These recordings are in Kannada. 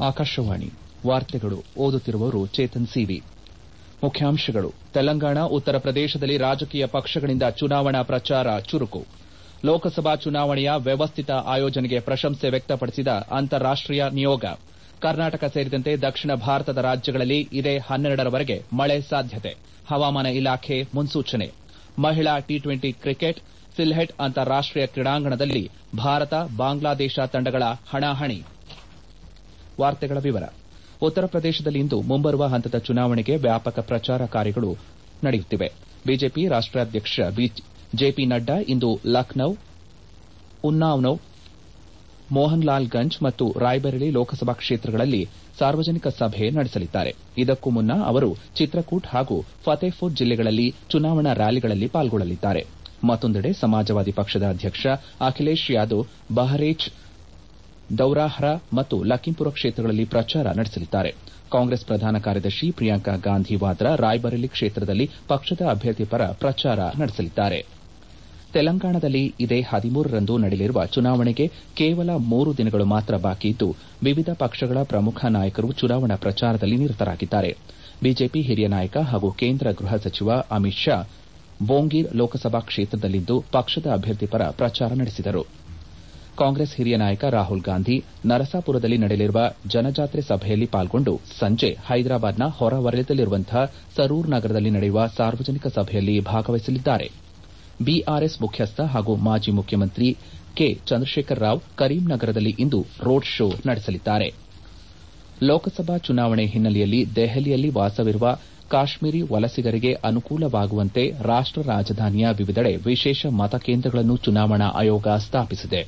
ಆಕಾಶವಾಣಿ ವಾರ್ತೆಗಳು ಓದುತ್ತಿರುವವರು ಚೇತನ್ ಸಿವಿ ಮುಖ್ಯಾಂಶಗಳು ತೆಲಂಗಾಣ ಉತ್ತರ ಪ್ರದೇಶದಲ್ಲಿ ರಾಜಕೀಯ ಪಕ್ಷಗಳಿಂದ ಚುನಾವಣಾ ಪ್ರಚಾರ ಚುರುಕು ಲೋಕಸಭಾ ಚುನಾವಣೆಯ ವ್ಯವಸ್ಥಿತ ಆಯೋಜನೆಗೆ ಪ್ರಶಂಸೆ ವ್ಯಕ್ತಪಡಿಸಿದ ಅಂತಾರಾಷ್ಟೀಯ ನಿಯೋಗ ಕರ್ನಾಟಕ ಸೇರಿದಂತೆ ದಕ್ಷಿಣ ಭಾರತದ ರಾಜ್ಯಗಳಲ್ಲಿ ಇದೇ ಹನ್ನೆರಡರವರೆಗೆ ಮಳೆ ಸಾಧ್ಯತೆ ಹವಾಮಾನ ಇಲಾಖೆ ಮುನ್ಸೂಚನೆ ಮಹಿಳಾ ಟಿ ಟ್ವೆಂಟಿ ಕ್ರಿಕೆಟ್ ಸಿಲ್ಹೆಟ್ ಅಂತಾರಾಷ್ಟೀಯ ಕ್ರೀಡಾಂಗಣದಲ್ಲಿ ಭಾರತ ಬಾಂಗ್ಲಾದೇಶ ತಂಡಗಳ ಹಣಾಹಣಿ ಉತ್ತರ ಪ್ರದೇಶದಲ್ಲಿಂದು ಮುಂಬರುವ ಹಂತದ ಚುನಾವಣೆಗೆ ವ್ಯಾಪಕ ಪ್ರಚಾರ ಕಾರ್ಯಗಳು ನಡೆಯುತ್ತಿವೆ ಬಿಜೆಪಿ ರಾಷ್ಟ್ರಾಧ್ಯಕ್ಷ ಜೆಪಿ ನಡ್ಡಾ ಇಂದು ಲಖನೌ ಉನ್ನಾವ್ ಮೋಹನ್ಲಾಲ್ಗಂಜ್ ಮತ್ತು ರಾಯ್ಬರೇಲಿ ಲೋಕಸಭಾ ಕ್ಷೇತ್ರಗಳಲ್ಲಿ ಸಾರ್ವಜನಿಕ ಸಭೆ ನಡೆಸಲಿದ್ದಾರೆ ಇದಕ್ಕೂ ಮುನ್ನ ಅವರು ಚಿತ್ರಕೂಟ್ ಹಾಗೂ ಫತೇಪುರ್ ಜಿಲ್ಲೆಗಳಲ್ಲಿ ಚುನಾವಣಾ ರ್ಯಾಲಿಗಳಲ್ಲಿ ಪಾಲ್ಗೊಳ್ಳಲಿದ್ದಾರೆ ಮತ್ತೊಂದೆಡೆ ಸಮಾಜವಾದಿ ಪಕ್ಷದ ಅಧ್ಯಕ್ಷ ಅಖಿಲೇಶ್ ಯಾದವ್ ಬಹರೇಚ್ ದೌರಾಹ್ರಾ ಮತ್ತು ಲಖೀಂಪುರ ಕ್ಷೇತ್ರಗಳಲ್ಲಿ ಪ್ರಚಾರ ನಡೆಸಲಿದ್ದಾರೆ ಕಾಂಗ್ರೆಸ್ ಪ್ರಧಾನ ಕಾರ್ಯದರ್ಶಿ ಪ್ರಿಯಾಂಕಾ ಗಾಂಧಿ ವಾದ್ರಾ ರಾಯ್ಬರೇಲಿ ಕ್ಷೇತ್ರದಲ್ಲಿ ಪಕ್ಷದ ಅಭ್ಯರ್ಥಿ ಪರ ಪ್ರಚಾರ ನಡೆಸಲಿದ್ದಾರೆ ತೆಲಂಗಾಣದಲ್ಲಿ ಇದೇ ಹದಿಮೂರರಂದು ನಡೆಯಲಿರುವ ಚುನಾವಣೆಗೆ ಕೇವಲ ಮೂರು ದಿನಗಳು ಮಾತ್ರ ಬಾಕಿ ಇದ್ದು ವಿವಿಧ ಪಕ್ಷಗಳ ಪ್ರಮುಖ ನಾಯಕರು ಚುನಾವಣಾ ಪ್ರಚಾರದಲ್ಲಿ ನಿರತರಾಗಿದ್ದಾರೆ ಬಿಜೆಪಿ ಹಿರಿಯ ನಾಯಕ ಹಾಗೂ ಕೇಂದ್ರ ಗೃಹ ಸಚಿವ ಅಮಿತ್ ಶಾ ಬೋಂಗೀರ್ ಲೋಕಸಭಾ ಕ್ಷೇತ್ರದಲ್ಲಿಂದು ಪಕ್ಷದ ಅಭ್ಯರ್ಥಿ ಪರ ಪ್ರಚಾರ ನಡೆಸಿದರು ಕಾಂಗ್ರೆಸ್ ಹಿರಿಯ ನಾಯಕ ರಾಹುಲ್ ಗಾಂಧಿ ನರಸಾಪುರದಲ್ಲಿ ನಡೆಯಲಿರುವ ಜನಜಾತ್ರೆ ಸಭೆಯಲ್ಲಿ ಪಾಲ್ಗೊಂಡು ಸಂಜೆ ಹೈದರಾಬಾದ್ನ ಹೊರವಲಯದಲ್ಲಿರುವಂತಹ ಸರೂರ್ ನಗರದಲ್ಲಿ ನಡೆಯುವ ಸಾರ್ವಜನಿಕ ಸಭೆಯಲ್ಲಿ ಭಾಗವಹಿಸಲಿದ್ದಾರೆ ಬಿಆರ್ಎಸ್ ಮುಖ್ಯಸ್ಥ ಹಾಗೂ ಮಾಜಿ ಮುಖ್ಯಮಂತ್ರಿ ಕೆ ಚಂದ್ರಶೇಖರ ರಾವ್ ಕರೀಂನಗರದಲ್ಲಿ ಇಂದು ರೋಡ್ ಶೋ ನಡೆಸಲಿದ್ದಾರೆ ಲೋಕಸಭಾ ಚುನಾವಣೆ ಹಿನ್ನೆಲೆಯಲ್ಲಿ ದೆಹಲಿಯಲ್ಲಿ ವಾಸವಿರುವ ಕಾಶ್ಮೀರಿ ವಲಸಿಗರಿಗೆ ಅನುಕೂಲವಾಗುವಂತೆ ರಾಷ್ಟ ರಾಜಧಾನಿಯ ವಿವಿಧೆಡೆ ವಿಶೇಷ ಮತಕೇಂದ್ರಗಳನ್ನು ಚುನಾವಣಾ ಆಯೋಗ ಸ್ಥಾಪಿಸಿದೆ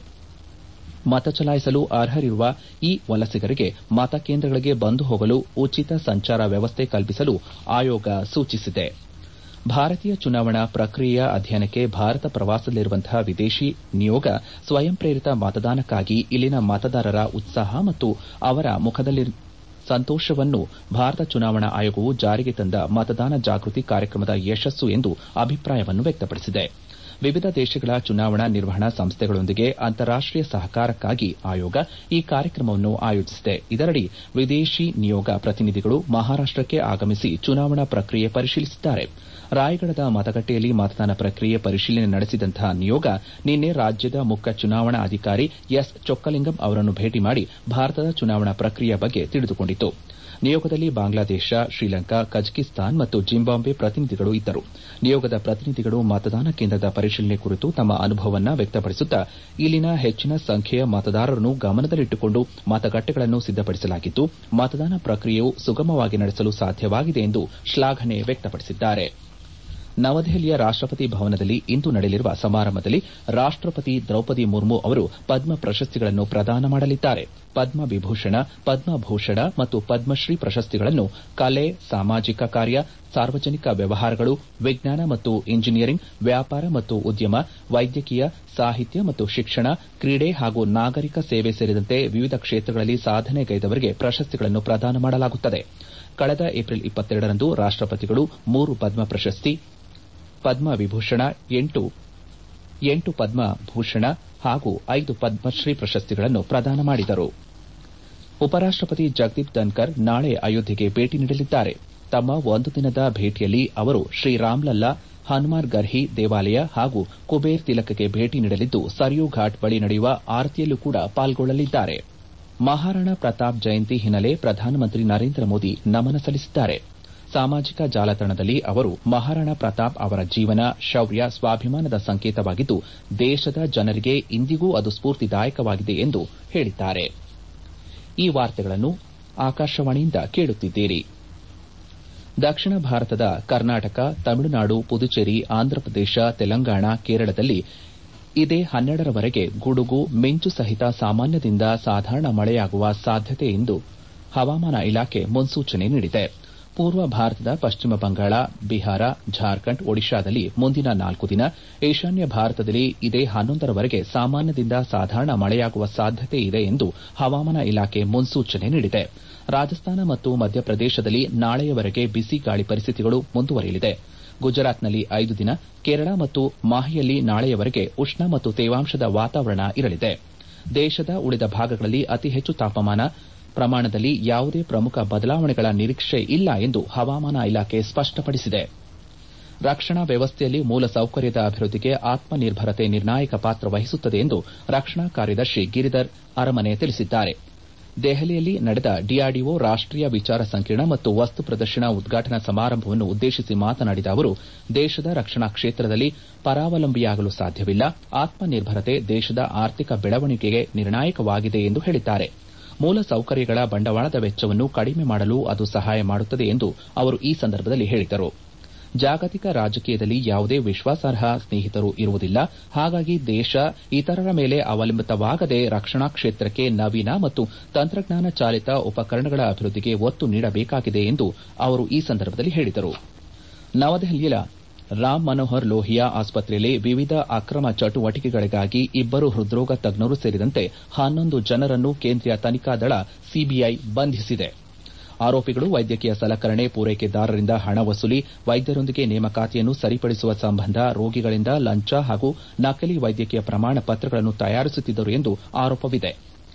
ಮತ ಚಲಾಯಿಸಲು ಅರ್ಹರಿರುವ ಈ ವಲಸಿಗರಿಗೆ ಮತಕೇಂದ್ರಗಳಿಗೆ ಬಂದು ಹೋಗಲು ಉಚಿತ ಸಂಚಾರ ವ್ಯವಸ್ಥೆ ಕಲ್ಪಿಸಲು ಆಯೋಗ ಸೂಚಿಸಿದೆ ಭಾರತೀಯ ಚುನಾವಣಾ ಪ್ರಕ್ರಿಯೆಯ ಅಧ್ಯಯನಕ್ಕೆ ಭಾರತ ಪ್ರವಾಸದಲ್ಲಿರುವಂತಹ ವಿದೇಶಿ ನಿಯೋಗ ಸ್ವಯಂ ಪ್ರೇರಿತ ಮತದಾನಕ್ಕಾಗಿ ಇಲ್ಲಿನ ಮತದಾರರ ಉತ್ಸಾಹ ಮತ್ತು ಅವರ ಮುಖದಲ್ಲಿ ಸಂತೋಷವನ್ನು ಭಾರತ ಚುನಾವಣಾ ಆಯೋಗವು ಜಾರಿಗೆ ತಂದ ಮತದಾನ ಜಾಗೃತಿ ಕಾರ್ಯಕ್ರಮದ ಯಶಸ್ಸು ಎಂದು ಅಭಿಪ್ರಾಯವನ್ನು ವ್ಯಕ್ತಪಡಿಸಿದೆ ವಿವಿಧ ದೇಶಗಳ ಚುನಾವಣಾ ನಿರ್ವಹಣಾ ಸಂಸ್ಥೆಗಳೊಂದಿಗೆ ಅಂತಾರಾಷ್ಟೀಯ ಸಹಕಾರಕ್ಕಾಗಿ ಆಯೋಗ ಈ ಕಾರ್ಯಕ್ರಮವನ್ನು ಆಯೋಜಿಸಿದೆ ಇದರಡಿ ವಿದೇಶಿ ನಿಯೋಗ ಪ್ರತಿನಿಧಿಗಳು ಮಹಾರಾಷ್ಟಕ್ಕೆ ಆಗಮಿಸಿ ಚುನಾವಣಾ ಪ್ರಕ್ರಿಯೆ ಪರಿಶೀಲಿಸಿದ್ದಾರೆ ರಾಯಗಢದ ಮತಗಟ್ಟೆಯಲ್ಲಿ ಮತದಾನ ಪ್ರಕ್ರಿಯೆ ಪರಿಶೀಲನೆ ನಡೆಸಿದಂತಹ ನಿಯೋಗ ನಿನ್ನೆ ರಾಜ್ಯದ ಮುಖ್ಯ ಚುನಾವಣಾ ಅಧಿಕಾರಿ ಎಸ್ ಚೊಕ್ಕಲಿಂಗಂ ಅವರನ್ನು ಭೇಟಿ ಮಾಡಿ ಭಾರತದ ಚುನಾವಣಾ ಪ್ರಕ್ರಿಯೆಯ ಬಗ್ಗೆ ತಿಳಿದುಕೊಂಡಿತು ನಿಯೋಗದಲ್ಲಿ ಬಾಂಗ್ಲಾದೇಶ ಶ್ರೀಲಂಕಾ ಕಜಕಿಸ್ತಾನ್ ಮತ್ತು ಜಿಂಬಾಬ್ವೆ ಪ್ರತಿನಿಧಿಗಳು ಇದ್ದರು ನಿಯೋಗದ ಪ್ರತಿನಿಧಿಗಳು ಮತದಾನ ಕೇಂದ್ರದ ಪರಿಶೀಲನೆ ಕುರಿತು ತಮ್ಮ ಅನುಭವವನ್ನು ವ್ಯಕ್ತಪಡಿಸುತ್ತಾ ಇಲ್ಲಿನ ಹೆಚ್ಚಿನ ಸಂಖ್ಯೆಯ ಮತದಾರರನ್ನು ಗಮನದಲ್ಲಿಟ್ಟುಕೊಂಡು ಮತಗಟ್ಟೆಗಳನ್ನು ಸಿದ್ದಪಡಿಸಲಾಗಿದ್ದು ಮತದಾನ ಪ್ರಕ್ರಿಯೆಯು ಸುಗಮವಾಗಿ ನಡೆಸಲು ಸಾಧ್ಯವಾಗಿದೆ ಎಂದು ಶ್ಲಾಘನೆ ವ್ಯಕ್ತಪಡಿಸಿದ್ದಾರೆ ನವದೆಹಲಿಯ ರಾಷ್ಟಪತಿ ಭವನದಲ್ಲಿ ಇಂದು ನಡೆಯಲಿರುವ ಸಮಾರಂಭದಲ್ಲಿ ರಾಷ್ಟಪತಿ ದ್ರೌಪದಿ ಮುರ್ಮು ಅವರು ಪದ್ಮ ಪ್ರಶಸ್ತಿಗಳನ್ನು ಪ್ರದಾನ ಮಾಡಲಿದ್ದಾರೆ ಪದ್ಮ ವಿಭೂಷಣ ಪದ್ಮಭೂಷಣ ಮತ್ತು ಪದ್ಮಶ್ರೀ ಪ್ರಶಸ್ತಿಗಳನ್ನು ಕಲೆ ಸಾಮಾಜಿಕ ಕಾರ್ಯ ಸಾರ್ವಜನಿಕ ವ್ಯವಹಾರಗಳು ವಿಜ್ಞಾನ ಮತ್ತು ಇಂಜಿನಿಯರಿಂಗ್ ವ್ಯಾಪಾರ ಮತ್ತು ಉದ್ಯಮ ವೈದ್ಯಕೀಯ ಸಾಹಿತ್ಯ ಮತ್ತು ಶಿಕ್ಷಣ ಕ್ರೀಡೆ ಹಾಗೂ ನಾಗರಿಕ ಸೇವೆ ಸೇರಿದಂತೆ ವಿವಿಧ ಕ್ಷೇತ್ರಗಳಲ್ಲಿ ಸಾಧನೆಗೈದವರಿಗೆ ಪ್ರಶಸ್ತಿಗಳನ್ನು ಪ್ರದಾನ ಮಾಡಲಾಗುತ್ತದೆ ಕಳೆದ ಏಪ್ರಿಲ್ ಇಪ್ಪತ್ತೆರಡರಂದು ರಾಷ್ಟಪತಿಗಳು ಮೂರು ಪದ್ಮ ಪ್ರಶಸ್ತಿ ಪದ್ಮ ವಿಭೂಷಣ ಎಂಟು ಪದ್ಮಭೂಷಣ ಹಾಗೂ ಐದು ಪದ್ಮಶ್ರೀ ಪ್ರಶಸ್ತಿಗಳನ್ನು ಪ್ರದಾನ ಮಾಡಿದರು ಉಪರಾಷ್ಟಪತಿ ಜಗದೀಪ್ ಧನ್ಕರ್ ನಾಳೆ ಅಯೋಧ್ಯೆಗೆ ಭೇಟಿ ನೀಡಲಿದ್ದಾರೆ ತಮ್ಮ ಒಂದು ದಿನದ ಭೇಟಿಯಲ್ಲಿ ಅವರು ಶ್ರೀರಾಮ್ಲಲ್ಲಾ ಹನುಮಾನ್ ಗರ್ಹಿ ದೇವಾಲಯ ಹಾಗೂ ಕುಬೇರ್ ತಿಲಕ್ಗೆ ಭೇಟಿ ನೀಡಲಿದ್ದು ಸರಿಯೂ ಘಾಟ್ ಬಳಿ ನಡೆಯುವ ಆರತಿಯಲ್ಲೂ ಕೂಡ ಪಾಲ್ಗೊಳ್ಳಲಿದ್ದಾರೆ ಮಹಾರಾಣಾ ಪ್ರತಾಪ್ ಜಯಂತಿ ಹಿನ್ನೆಲೆ ಪ್ರಧಾನಮಂತ್ರಿ ನರೇಂದ್ರ ಮೋದಿ ನಮನ ಸಲ್ಲಿಸಿದ್ದಾರೆ ಸಾಮಾಜಿಕ ಜಾಲತಾಣದಲ್ಲಿ ಅವರು ಮಹಾರಾಣಾ ಪ್ರತಾಪ್ ಅವರ ಜೀವನ ಶೌರ್ಯ ಸ್ವಾಭಿಮಾನದ ಸಂಕೇತವಾಗಿದ್ದು ದೇಶದ ಜನರಿಗೆ ಇಂದಿಗೂ ಅದು ಸ್ಫೂರ್ತಿದಾಯಕವಾಗಿದೆ ಎಂದು ಹೇಳಿದ್ದಾರೆ ಈ ವಾರ್ತೆಗಳನ್ನು ಆಕಾಶವಾಣಿಯಿಂದ ಕೇಳುತ್ತಿದ್ದೀರಿ ದಕ್ಷಿಣ ಭಾರತದ ಕರ್ನಾಟಕ ತಮಿಳುನಾಡು ಪುದುಚೇರಿ ಆಂಧ್ರಪ್ರದೇಶ ತೆಲಂಗಾಣ ಕೇರಳದಲ್ಲಿ ಇದೇ ಹನ್ನೆರಡರವರೆಗೆ ಗುಡುಗು ಮಿಂಚು ಸಹಿತ ಸಾಮಾನ್ಯದಿಂದ ಸಾಧಾರಣ ಮಳೆಯಾಗುವ ಸಾಧ್ಯತೆ ಎಂದು ಹವಾಮಾನ ಇಲಾಖೆ ಮುನ್ಸೂಚನೆ ನೀಡಿದೆ ಪೂರ್ವ ಭಾರತದ ಪಶ್ಚಿಮ ಬಂಗಾಳ ಬಿಹಾರ ಜಾರ್ಖಂಡ್ ಒಡಿಶಾದಲ್ಲಿ ಮುಂದಿನ ನಾಲ್ಕು ದಿನ ಈಶಾನ್ಯ ಭಾರತದಲ್ಲಿ ಇದೇ ಹನ್ನೊಂದರವರೆಗೆ ಸಾಮಾನ್ಯದಿಂದ ಸಾಧಾರಣ ಮಳೆಯಾಗುವ ಸಾಧ್ಯತೆ ಇದೆ ಎಂದು ಹವಾಮಾನ ಇಲಾಖೆ ಮುನ್ಸೂಚನೆ ನೀಡಿದೆ ರಾಜಸ್ಥಾನ ಮತ್ತು ಮಧ್ಯಪ್ರದೇಶದಲ್ಲಿ ನಾಳೆಯವರೆಗೆ ಬಿಸಿ ಗಾಳಿ ಪರಿಸ್ಥಿತಿಗಳು ಮುಂದುವರಿಯಲಿದೆ ಗುಜರಾತ್ನಲ್ಲಿ ಐದು ದಿನ ಕೇರಳ ಮತ್ತು ಮಾಹೆಯಲ್ಲಿ ನಾಳೆಯವರೆಗೆ ಉಷ್ಣ ಮತ್ತು ತೇವಾಂಶದ ವಾತಾವರಣ ಇರಲಿದೆ ದೇಶದ ಉಳಿದ ಭಾಗಗಳಲ್ಲಿ ಅತಿ ಹೆಚ್ಚು ತಾಪಮಾನ ಪ್ರಮಾಣದಲ್ಲಿ ಯಾವುದೇ ಪ್ರಮುಖ ಬದಲಾವಣೆಗಳ ನಿರೀಕ್ಷೆ ಇಲ್ಲ ಎಂದು ಹವಾಮಾನ ಇಲಾಖೆ ಸ್ಪಷ್ಟಪಡಿಸಿದೆ ರಕ್ಷಣಾ ವ್ಯವಸ್ಥೆಯಲ್ಲಿ ಮೂಲಸೌಕರ್ಯದ ಅಭಿವೃದ್ಧಿಗೆ ಆತ್ಮನಿರ್ಭರತೆ ನಿರ್ಣಾಯಕ ಪಾತ್ರ ವಹಿಸುತ್ತದೆ ಎಂದು ರಕ್ಷಣಾ ಕಾರ್ಯದರ್ಶಿ ಗಿರಿಧರ್ ಅರಮನೆ ತಿಳಿಸಿದ್ದಾರೆ ದೆಹಲಿಯಲ್ಲಿ ನಡೆದ ಡಿಆರ್ಡಿಒ ರಾಷ್ಟೀಯ ವಿಚಾರ ಸಂಕಿರಣ ಮತ್ತು ವಸ್ತು ಪ್ರದರ್ಶನ ಉದ್ಘಾಟನಾ ಸಮಾರಂಭವನ್ನು ಉದ್ದೇಶಿಸಿ ಮಾತನಾಡಿದ ಅವರು ದೇಶದ ರಕ್ಷಣಾ ಕ್ಷೇತ್ರದಲ್ಲಿ ಪರಾವಲಂಬಿಯಾಗಲು ಸಾಧ್ಯವಿಲ್ಲ ಆತ್ಮನಿರ್ಭರತೆ ದೇಶದ ಆರ್ಥಿಕ ಬೆಳವಣಿಗೆಗೆ ನಿರ್ಣಾಯಕವಾಗಿದೆ ಎಂದು ಹೇಳಿದ್ದಾರೆ ಮೂಲಸೌಕರ್ಯಗಳ ಬಂಡವಾಳದ ವೆಚ್ಚವನ್ನು ಕಡಿಮೆ ಮಾಡಲು ಅದು ಸಹಾಯ ಮಾಡುತ್ತದೆ ಎಂದು ಅವರು ಈ ಸಂದರ್ಭದಲ್ಲಿ ಹೇಳಿದರು ಜಾಗತಿಕ ರಾಜಕೀಯದಲ್ಲಿ ಯಾವುದೇ ವಿಶ್ವಾಸಾರ್ಹ ಸ್ನೇಹಿತರು ಇರುವುದಿಲ್ಲ ಹಾಗಾಗಿ ದೇಶ ಇತರರ ಮೇಲೆ ಅವಲಂಬಿತವಾಗದೆ ರಕ್ಷಣಾ ಕ್ಷೇತ್ರಕ್ಕೆ ನವೀನ ಮತ್ತು ತಂತ್ರಜ್ಞಾನ ಚಾಲಿತ ಉಪಕರಣಗಳ ಅಭಿವೃದ್ಧಿಗೆ ಒತ್ತು ನೀಡಬೇಕಾಗಿದೆ ಎಂದು ಅವರು ಈ ಸಂದರ್ಭದಲ್ಲಿ ಹೇಳಿದರು ನವದೆಹಲಿಯ ರಾಮ್ ಮನೋಹರ್ ಲೋಹಿಯಾ ಆಸ್ಪತ್ರೆಯಲ್ಲಿ ವಿವಿಧ ಅಕ್ರಮ ಚಟುವಟಿಕೆಗಳಿಗಾಗಿ ಇಬ್ಬರು ಹೃದ್ರೋಗ ತಜ್ಞರು ಸೇರಿದಂತೆ ಹನ್ನೊಂದು ಜನರನ್ನು ಕೇಂದ್ರೀಯ ತನಿಖಾ ದಳ ಸಿಬಿಐ ಬಂಧಿಸಿದೆ ಆರೋಪಿಗಳು ವೈದ್ಯಕೀಯ ಸಲಕರಣೆ ಪೂರೈಕೆದಾರರಿಂದ ಹಣ ವಸೂಲಿ ವೈದ್ಯರೊಂದಿಗೆ ನೇಮಕಾತಿಯನ್ನು ಸರಿಪಡಿಸುವ ಸಂಬಂಧ ರೋಗಿಗಳಿಂದ ಲಂಚ ಹಾಗೂ ನಕಲಿ ವೈದ್ಯಕೀಯ ಪ್ರಮಾಣ ಪತ್ರಗಳನ್ನು ತಯಾರಿಸುತ್ತಿದ್ದರು ಎಂದು ಆರೋಪವಿದೆ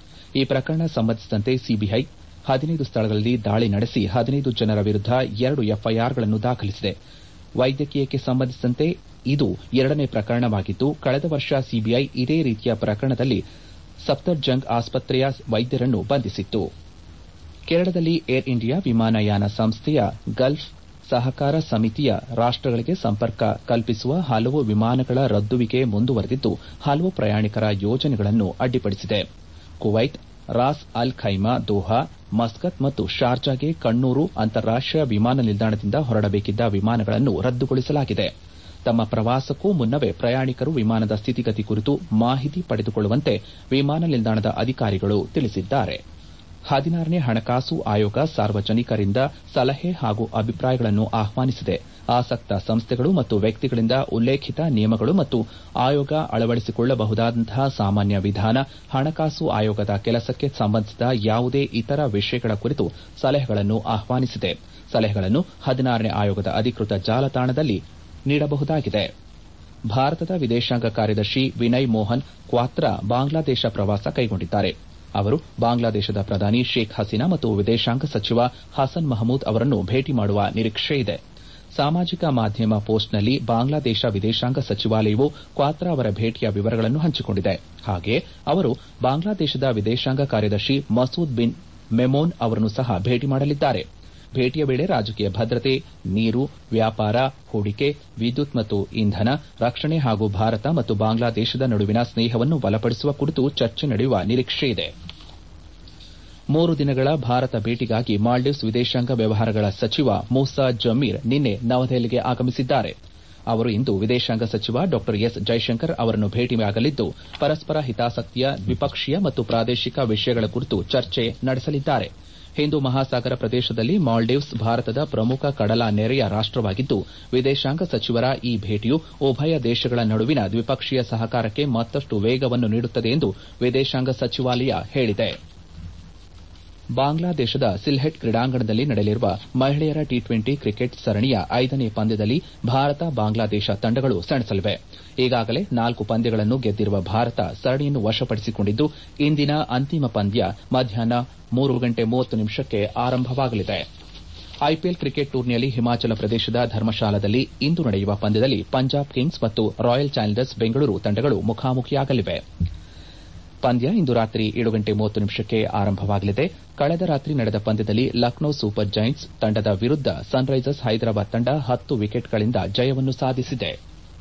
ಈ ಪ್ರಕರಣ ಸಂಬಂಧಿಸಿದಂತೆ ಸಿಬಿಐ ಹದಿನೈದು ಸ್ಥಳಗಳಲ್ಲಿ ದಾಳಿ ನಡೆಸಿ ಹದಿನೈದು ಜನರ ವಿರುದ್ದ ಎರಡು ಎಫ್ಐಆರ್ಗಳನ್ನು ದಾಖಲಿಸಿದೆ ವೈದ್ಯಕೀಯಕ್ಕೆ ಸಂಬಂಧಿಸಿದಂತೆ ಇದು ಎರಡನೇ ಪ್ರಕರಣವಾಗಿದ್ದು ಕಳೆದ ವರ್ಷ ಸಿಬಿಐ ಇದೇ ರೀತಿಯ ಪ್ರಕರಣದಲ್ಲಿ ಸಫ್ದರ್ಜಂಗ್ ಆಸ್ಪತ್ರೆಯ ವೈದ್ಯರನ್ನು ಬಂಧಿಸಿತ್ತು ಕೇರಳದಲ್ಲಿ ಏರ್ ಇಂಡಿಯಾ ವಿಮಾನಯಾನ ಸಂಸ್ಥೆಯ ಗಲ್ಫ್ ಸಹಕಾರ ಸಮಿತಿಯ ರಾಷ್ಟಗಳಿಗೆ ಸಂಪರ್ಕ ಕಲ್ಪಿಸುವ ಹಲವು ವಿಮಾನಗಳ ರದ್ದುವಿಕೆ ಮುಂದುವರೆದಿದ್ದು ಹಲವು ಪ್ರಯಾಣಿಕರ ಯೋಜನೆಗಳನ್ನು ಅಡ್ಡಿಪಡಿಸಿದೆ ಕುವೈತ್ ರಾಸ್ ಅಲ್ ಖೈಮಾ ದೋಹಾ ಮಸ್ಕತ್ ಮತ್ತು ಶಾರ್ಜಾಗೆ ಕಣ್ಣೂರು ಅಂತಾರಾಷ್ಟೀಯ ವಿಮಾನ ನಿಲ್ದಾಣದಿಂದ ಹೊರಡಬೇಕಿದ್ದ ವಿಮಾನಗಳನ್ನು ರದ್ದುಗೊಳಿಸಲಾಗಿದೆ ತಮ್ಮ ಪ್ರವಾಸಕ್ಕೂ ಮುನ್ನವೇ ಪ್ರಯಾಣಿಕರು ವಿಮಾನದ ಸ್ಥಿತಿಗತಿ ಕುರಿತು ಮಾಹಿತಿ ಪಡೆದುಕೊಳ್ಳುವಂತೆ ವಿಮಾನ ನಿಲ್ದಾಣದ ಅಧಿಕಾರಿಗಳು ತಿಳಿಸಿದ್ದಾರೆ ಹದಿನಾರನೇ ಹಣಕಾಸು ಆಯೋಗ ಸಾರ್ವಜನಿಕರಿಂದ ಸಲಹೆ ಹಾಗೂ ಅಭಿಪ್ರಾಯಗಳನ್ನು ಆಹ್ವಾನಿಸಿದೆ ಆಸಕ್ತ ಸಂಸ್ಥೆಗಳು ಮತ್ತು ವ್ಯಕ್ತಿಗಳಿಂದ ಉಲ್ಲೇಖಿತ ನಿಯಮಗಳು ಮತ್ತು ಆಯೋಗ ಅಳವಡಿಸಿಕೊಳ್ಳಬಹುದಾದಂತಹ ಸಾಮಾನ್ಯ ವಿಧಾನ ಹಣಕಾಸು ಆಯೋಗದ ಕೆಲಸಕ್ಕೆ ಸಂಬಂಧಿಸಿದ ಯಾವುದೇ ಇತರ ವಿಷಯಗಳ ಕುರಿತು ಸಲಹೆಗಳನ್ನು ಆಹ್ವಾನಿಸಿದೆ ಸಲಹೆಗಳನ್ನು ಹದಿನಾರನೇ ಆಯೋಗದ ಅಧಿಕೃತ ಜಾಲತಾಣದಲ್ಲಿ ನೀಡಬಹುದಾಗಿದೆ ಭಾರತದ ವಿದೇಶಾಂಗ ಕಾರ್ಯದರ್ಶಿ ವಿನಯ್ ಮೋಹನ್ ಕ್ವಾತ್ರಾ ಬಾಂಗ್ಲಾದೇಶ ಪ್ರವಾಸ ಕೈಗೊಂಡಿದ್ದಾರೆ ಅವರು ಬಾಂಗ್ಲಾದೇಶದ ಪ್ರಧಾನಿ ಶೇಖ್ ಹಸೀನಾ ಮತ್ತು ವಿದೇಶಾಂಗ ಸಚಿವ ಹಸನ್ ಮಹಮೂದ್ ಅವರನ್ನು ಭೇಟಿ ಮಾಡುವ ನಿರೀಕ್ಷೆಯಿದೆ ಸಾಮಾಜಿಕ ಮಾಧ್ಯಮ ಪೋಸ್ಟ್ನಲ್ಲಿ ಬಾಂಗ್ಲಾದೇಶ ವಿದೇಶಾಂಗ ಸಚಿವಾಲಯವು ಕ್ವಾತ್ರಾ ಅವರ ಭೇಟಿಯ ವಿವರಗಳನ್ನು ಹಂಚಿಕೊಂಡಿದೆ ಹಾಗೆಯೇ ಅವರು ಬಾಂಗ್ಲಾದೇಶದ ವಿದೇಶಾಂಗ ಕಾರ್ಯದರ್ಶಿ ಮಸೂದ್ ಬಿನ್ ಮೆಮೋನ್ ಅವರನ್ನು ಸಹ ಭೇಟಿ ಮಾಡಲಿದ್ದಾರೆ ಭೇಟಿಯ ವೇಳೆ ರಾಜಕೀಯ ಭದ್ರತೆ ನೀರು ವ್ಯಾಪಾರ ಹೂಡಿಕೆ ವಿದ್ಯುತ್ ಮತ್ತು ಇಂಧನ ರಕ್ಷಣೆ ಹಾಗೂ ಭಾರತ ಮತ್ತು ಬಾಂಗ್ಲಾದೇಶದ ನಡುವಿನ ಸ್ನೇಹವನ್ನು ಬಲಪಡಿಸುವ ಕುರಿತು ಚರ್ಚೆ ನಡೆಯುವ ನಿರೀಕ್ಷೆಯಿದೆ ಮೂರು ದಿನಗಳ ಭಾರತ ಭೇಟಿಗಾಗಿ ಮಾಲ್ಡೀವ್ಸ್ ವಿದೇಶಾಂಗ ವ್ಯವಹಾರಗಳ ಸಚಿವ ಮೂಸಾ ಜಮೀರ್ ನಿನ್ನೆ ನವದೆಹಲಿಗೆ ಆಗಮಿಸಿದ್ದಾರೆ ಅವರು ಇಂದು ವಿದೇಶಾಂಗ ಸಚಿವ ಡಾ ಎಸ್ ಜೈಶಂಕರ್ ಅವರನ್ನು ಭೇಟಿಯಾಗಲಿದ್ದು ಪರಸ್ಪರ ಹಿತಾಸಕ್ತಿಯ ದ್ವಿಪಕ್ಷೀಯ ಮತ್ತು ಪ್ರಾದೇಶಿಕ ವಿಷಯಗಳ ಕುರಿತು ಚರ್ಚೆ ನಡೆಸಲಿದ್ದಾರೆ ಹಿಂದೂ ಮಹಾಸಾಗರ ಪ್ರದೇಶದಲ್ಲಿ ಮಾಲ್ಡೀವ್ಸ್ ಭಾರತದ ಪ್ರಮುಖ ಕಡಲ ನೆರೆಯ ರಾಷ್ಟವಾಗಿದ್ದು ವಿದೇಶಾಂಗ ಸಚಿವರ ಈ ಭೇಟಿಯು ಉಭಯ ದೇಶಗಳ ನಡುವಿನ ದ್ವಿಪಕ್ಷೀಯ ಸಹಕಾರಕ್ಕೆ ಮತ್ತಷ್ಟು ವೇಗವನ್ನು ನೀಡುತ್ತದೆ ಎಂದು ವಿದೇಶಾಂಗ ಸಚಿವಾಲಯ ಹೇಳಿದೆ ಬಾಂಗ್ಲಾದೇಶದ ಸಿಲ್ಹೆಟ್ ಕ್ರೀಡಾಂಗಣದಲ್ಲಿ ನಡೆಯಲಿರುವ ಮಹಿಳೆಯರ ಟಿ ಟ್ವೆಂಟಿ ಕ್ರಿಕೆಟ್ ಸರಣಿಯ ಐದನೇ ಪಂದ್ಯದಲ್ಲಿ ಭಾರತ ಬಾಂಗ್ಲಾದೇಶ ತಂಡಗಳು ಸೆಣಸಲಿವೆ ಈಗಾಗಲೇ ನಾಲ್ಕು ಪಂದ್ಯಗಳನ್ನು ಗೆದ್ದಿರುವ ಭಾರತ ಸರಣಿಯನ್ನು ವಶಪಡಿಸಿಕೊಂಡಿದ್ದು ಇಂದಿನ ಅಂತಿಮ ಪಂದ್ಯ ಮಧ್ಯಾಹ್ನ ಮೂರು ಗಂಟೆ ಮೂವತ್ತು ನಿಮಿಷಕ್ಕೆ ಆರಂಭವಾಗಲಿದೆ ಐಪಿಎಲ್ ಕ್ರಿಕೆಟ್ ಟೂರ್ನಿಯಲ್ಲಿ ಹಿಮಾಚಲ ಪ್ರದೇಶದ ಧರ್ಮಶಾಲಾದಲ್ಲಿ ಇಂದು ನಡೆಯುವ ಪಂದ್ಯದಲ್ಲಿ ಪಂಜಾಬ್ ಕಿಂಗ್ಸ್ ಮತ್ತು ರಾಯಲ್ ಚಾಲೆಂಜರ್ಸ್ ಬೆಂಗಳೂರು ತಂಡಗಳು ಮುಖಾಮುಖಿಯಾಗಲಿವೆ ಪಂದ್ಯ ಇಂದು ರಾತ್ರಿ ಏಳು ಗಂಟೆ ಮೂವತ್ತು ನಿಮಿಷಕ್ಕೆ ಆರಂಭವಾಗಲಿದೆ ಕಳೆದ ರಾತ್ರಿ ನಡೆದ ಪಂದ್ಯದಲ್ಲಿ ಲಕ್ನೋ ಸೂಪರ್ ಜೈಂಟ್ಸ್ ತಂಡದ ವಿರುದ್ದ ಸನ್ರೈಸರ್ಸ್ ಹೈದರಾಬಾದ್ ತಂಡ ಹತ್ತು ವಿಕೆಟ್ಗಳಿಂದ ಜಯವನ್ನು ಸಾಧಿಸಿದೆ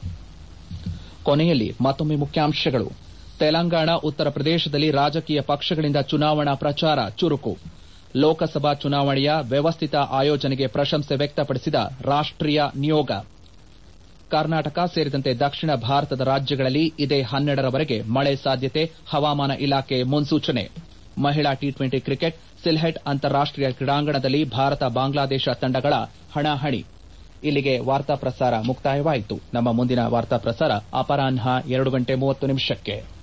ಕೊನೆಯಲ್ಲಿ ಮತ್ತೊಮ್ಮೆ ಮುಖ್ಯಾಂಶಗಳು ತೆಲಂಗಾಣ ಉತ್ತರ ಪ್ರದೇಶದಲ್ಲಿ ರಾಜಕೀಯ ಪಕ್ಷಗಳಿಂದ ಚುನಾವಣಾ ಪ್ರಚಾರ ಚುರುಕು ಲೋಕಸಭಾ ಚುನಾವಣೆಯ ವ್ಯವಸ್ಥಿತ ಆಯೋಜನೆಗೆ ಪ್ರಶಂಸೆ ವ್ಯಕ್ತಪಡಿಸಿದ ರಾಷ್ಟೀಯ ನಿಯೋಗ ಕರ್ನಾಟಕ ಸೇರಿದಂತೆ ದಕ್ಷಿಣ ಭಾರತದ ರಾಜ್ಯಗಳಲ್ಲಿ ಇದೇ ಹನ್ನೆರಡರವರೆಗೆ ಮಳೆ ಸಾಧ್ಯತೆ ಹವಾಮಾನ ಇಲಾಖೆ ಮುನ್ಸೂಚನೆ ಮಹಿಳಾ ಟಿ ಟ್ವೆಂಟಿ ಕ್ರಿಕೆಟ್ ಸಿಲ್ಹೆಟ್ ಅಂತಾರಾಷ್ಟೀಯ ಕ್ರೀಡಾಂಗಣದಲ್ಲಿ ಭಾರತ ಬಾಂಗ್ಲಾದೇಶ ತಂಡಗಳ ಹಣಾಹಣಿ ಇಲ್ಲಿಗೆ ವಾರ್ತಾ ಪ್ರಸಾರ ಮುಕ್ತಾಯವಾಯಿತು ನಮ್ಮ ಮುಂದಿನ ವಾರ್ತಾ ಪ್ರಸಾರ ಅಪರಾಹ್ನ ಎರಡು ಗಂಟೆ ಮೂವತ್ತು ನಿಮಿಷಕ್ಕೆ